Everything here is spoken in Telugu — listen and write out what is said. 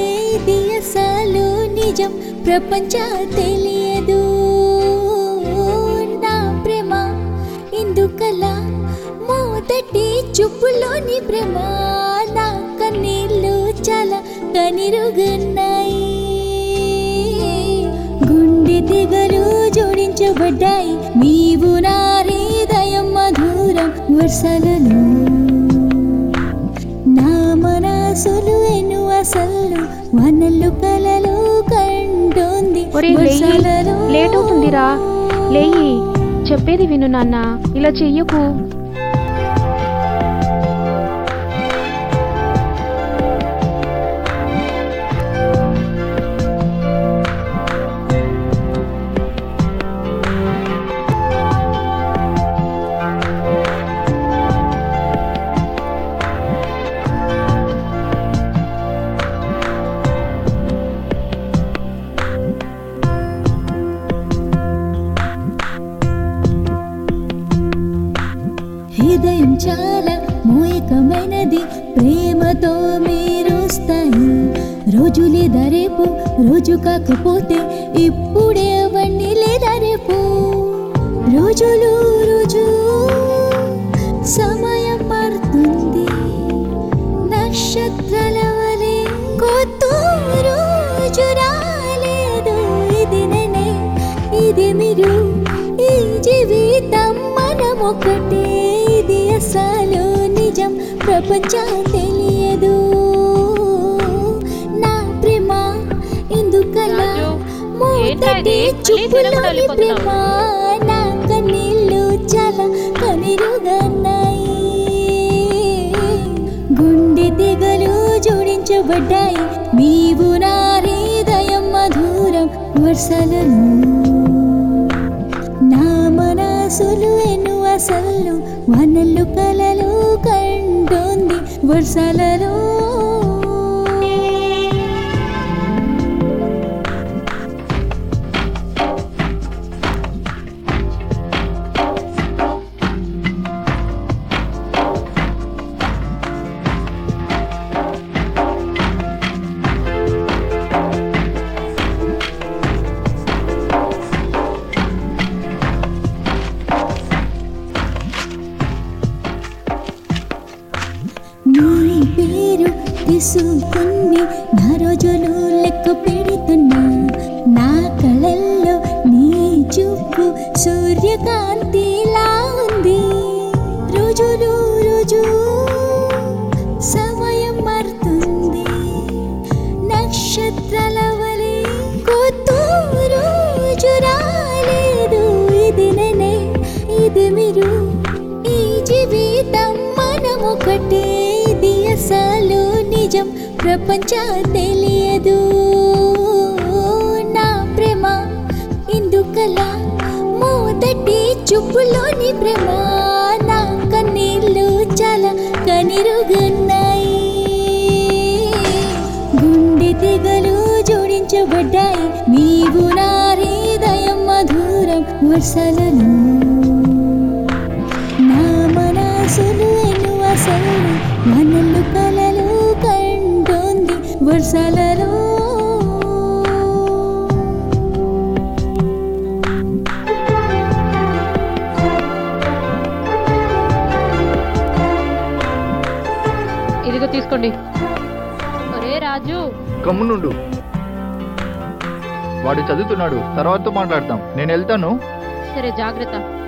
ఇది అసలు నిజం ప్రపంచ తెలియదు నా ప్రేమ ఇందుకలా మొదటి చూపులోని ప్రేమ నా కన్నీళ్ళు చాలా కనిరుగున్నాయి గుండె తెగలు జోడించబడ్డాయి నీవు నా హృదయం మధురం వర్షాలలో నా మనసులు ఎను అసలు వనలు కలలు కంటోంది ఒరే లేయి వర్షాలలో. లేట్ అవుతుందిరా లేయి చెప్పేది విను నాన్న ఇలా చెయ్యకు హృదయం చాలా మోయకమైనది ప్రేమతో మీరుస్తాయి రోజు లేదా రేపు రోజు కాకపోతే ఇప్పుడే అవ్వండి లేదా రేపు రోజులు రోజు సమయం మారుతుంది నక్షత్రాల వలె కొత్త రోజు రాలేదు ఇది నేనే ఇది మీరు ఈ జీవితం మనం ఒకటే ఇది అసలు నిజం ప్రపంచం తెలియదు నా ప్రేమ ఎందుకలా రాజు, ఏంటా మొదటి ఇది? మళ్ళీ దూరం చూపులోని వెళ్ళిపోతున్నావు. ప్రేమ నా కన్నీళ్ళు చాలా కనిరుగన్నాయి గుండె తెగలు జోడించబడ్డాయి నీవు నా హృదయం మధురం వర్షాలలో నా మనసులు ఎను అసలు వనలు కలలు కంటోంది వర్షాలలో నీ పేరు తీసుకుని నా రోజులు లెక్క పెడుతున్నా నా కళల్లో నీ చూపు సూర్యకాంతిలా ఉంది రోజులు రోజు సమయం మారుతుంది నక్షత్రాల వలె కొత్త రోజు రాలేదు ఇది నేనే ఇది మీరు ఈ జీవితం మనం ఒకటే ఇది అసలు నిజం ప్రపంచ తెలియదు నా ప్రేమ ఇందుకలా మొదటి చూపులోని ప్రేమ నా కన్నీళ్ళు చాలా కనిరుగున్నాయి గుండె తెగలు జోడించబడ్డాయి నీవు నా హృదయం మధురం వర్షాలలో నా మనసులు ఎను అసలు వనలు కలలు కంటోంది వర్షాలలో ఇదిగో తీసుకోండి ఒరే రాజు గమ్మునుండు వాడు చదువుతున్నాడు తర్వాత మాట్లాడతాం నేను వెళ్తాను సరే జాగ్రత్త